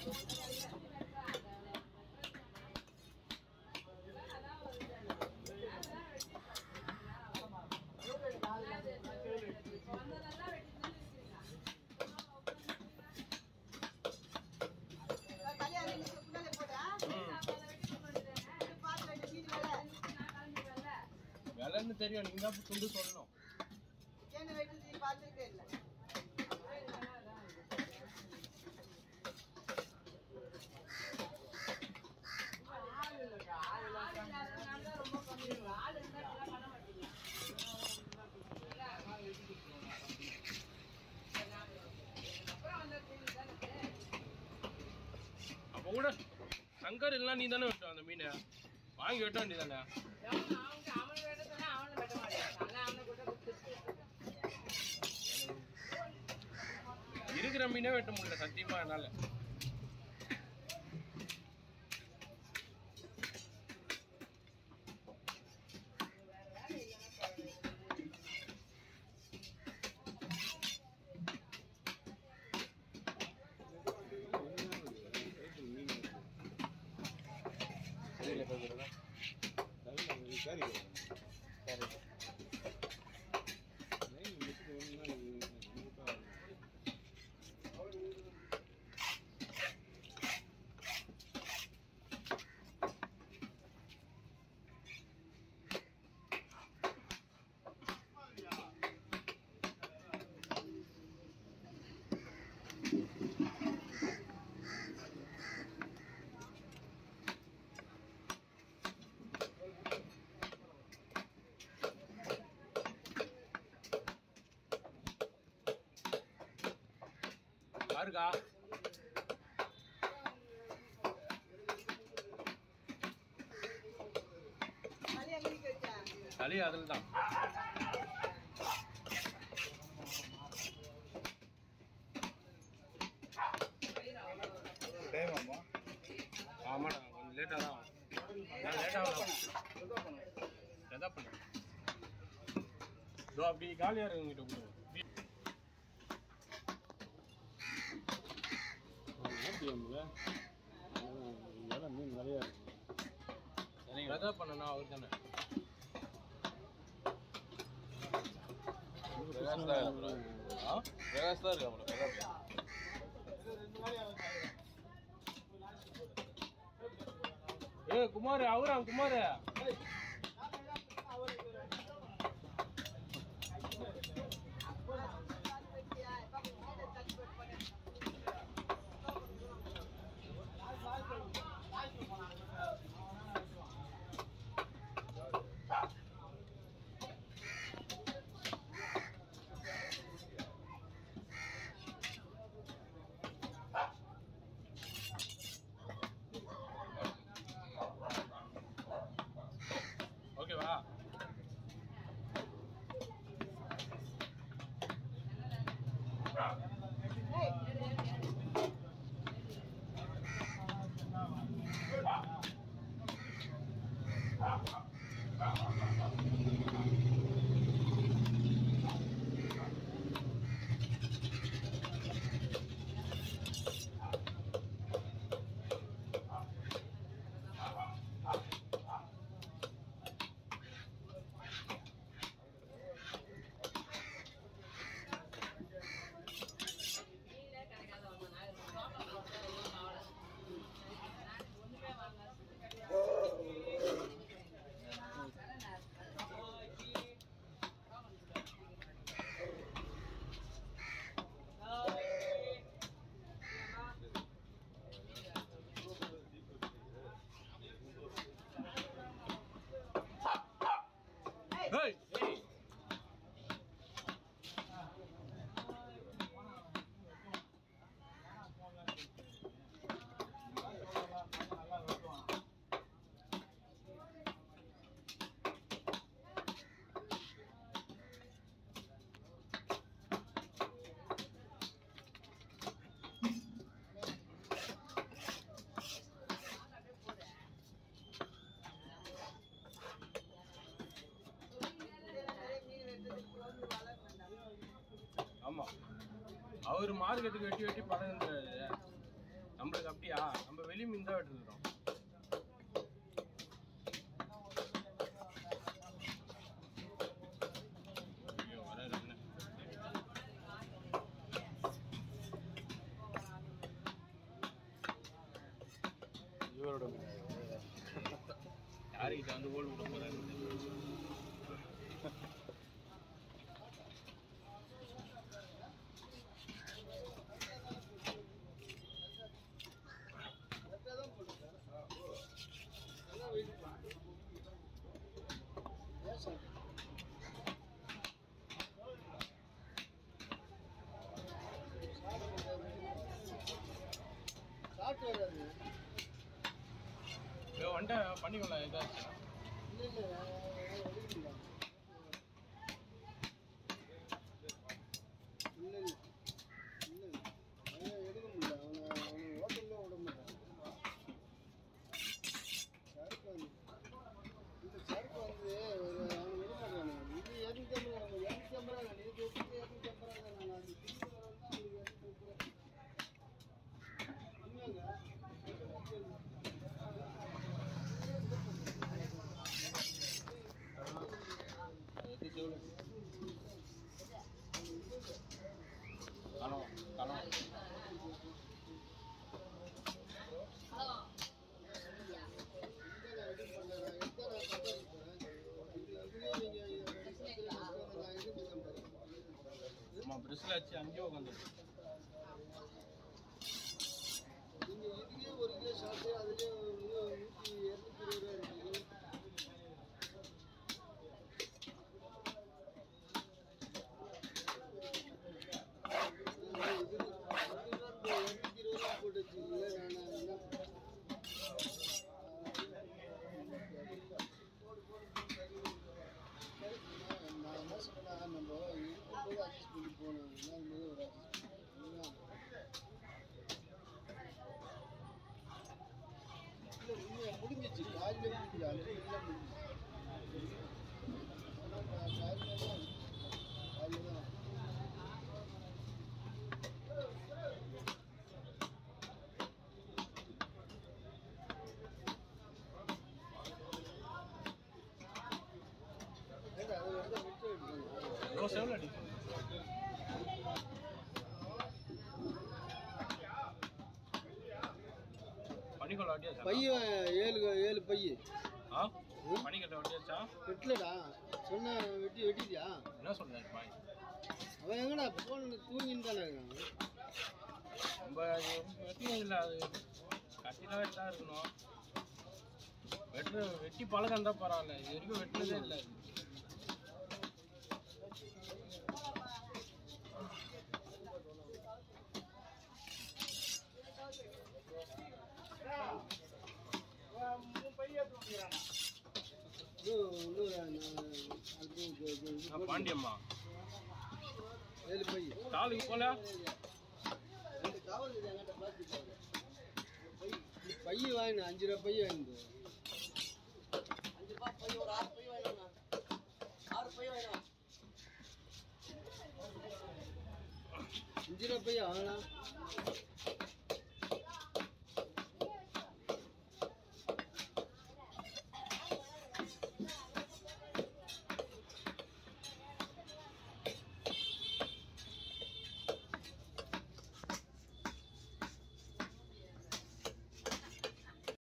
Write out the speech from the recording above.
கல்யாணம் முன்னாலே போட்டா பார்த்து ரெண்டு மீன் வேலை விலைன்னு தெரியும் நீங்க தான் துண்டு சொல்லணும் என்ன வெட்டுறது பார்த்துருக்கே இல்லை அப்ப கூட சங்கர் இல்லைன்னா நீ தானே வெட்டும் அந்த மீனை வாங்கி வெட்ட வேண்டியதானே இருக்கிற மீனே வெட்ட முடியல சத்தியமா என்னால யாருக்கா கல்யாணம் எங்க வச்சா சளி அதில் தான் ஆமாடா கொஞ்சம் லேட்டாக தான் ஆகும். நான் லேட்டாக எதா பண்ண இதோ அப்படி காலியாக இருக்குங்கிட்ட கொடுங்க மீன் நிறைய இருக்கு சரி எதா பண்ணனா அவர் தானே ஆ பிரகாஷ் தான் இருக்கு ஏ குமார் அவரா குமார் ஓகேவா ஏய் ஏய் ஆமா அவர் மார்க்கெட்டுக்கு வெட்டி வெட்டி பழகுன்றாரு நம்மளுக்கு அப்படியா நம்ம வெளி மீன் தான் எடுத்துக்கிறோம் ஐயோ, வராரு அண்ணன். இவரோட மீன் யாருக்கிட்ட வந்து ஓடு விட போறாரு சாப்பிட்டு வராது இதோ வந்துட்டு பண்ணிக்கலாம் ஏதாச்சும் இல்லை இல்லை எடுக்கல இல்லை இல்லை இல்லை அவனை எடுக்க முடியல அவனை அவனை ஹோட்டலில் விட மாட்டான் சரக்கு வந்து இந்த சரக்கு வந்து ஒரு அவனை விட மாட்டான் இது இரநூத்தி ஐம்பது ரூபா இரநூத்தி ஐம்பது ரூபா இது கொடுத்து இரநூத்தி ஐம்பது ரூபா நான் அது திருப்பி வரேன்னா அவனுக்கு இரநூத்தி முப்பது ரூபா உண்மையாங்க கணம் கணம் ஆமா பிரிஸ்ல வச்சு அங்கேயே உட்காந்து நீங்க இதுலயே ஒரு கிலோ சாப்பிட்டு அதுலயே ஒரு நூத்தி இருநூத்தி இருபது ரூபா இருக்குது இருநூத்தி இருபது ரூபா போட்டு வச்சுக்கீங்களே நான் என்ன நான் என்ன சொன்னா நம்ம இருக்கும்போது அட்ஜஸ்ட் பண்ணி போகணும் இல்லாதபோது ஒரு adjust பண்ணணும். இல்ல, உண்மையா முடிஞ்சிச்சு காலையில முடிஞ்சு அஞ்சு மணிக்கெல்லாம் முடிஞ்சிச்சு ஆனா, கா- காலையில தான் காலையில தான் ஏண்டா, அது வந்து விட்டு எடுக்கணும். தோசை எவ்வளோ அடிக்கும் பனிக்கொள்ள வட்டியாச்சா பையன் ஏழு ஏழு பைய ஆ பனிக்கட்டை வட்டியாச்சா வெட்டலடா சொன்ன வெட்டி வெட்டிட்டியா என்ன சொல்றாரு பாய் அவன் எங்கடா போன் தூங்கின்னு தானே இருக்கான் நம்ம அது வெட்டினது இல்லை அது கட்டிலாம் வெட்டா இருக்கணும் வெட்டு வெட்டி பழக்கம் இருந்தால் பரவாயில்ல இது வரைக்கும் வெட்டினதே இல்லை அது. இன்னும் இன்னும் நான் அது இது- இது- இது நான் பாண்டியம்மா ஏழு பை காலுக்கு போல ரெண்டு காவல் இது என்கிட்ட பிளாஸ்டிக் கவர் பை வாங்கினேன் அஞ்சு ரூபா பை வாங்கினது அஞ்சு ரூபா பை ஒரு ஆறு பை வாங்கினா ஆறு பை வாங்கினா அஞ்சு ரூபா பை வாங்கலாம்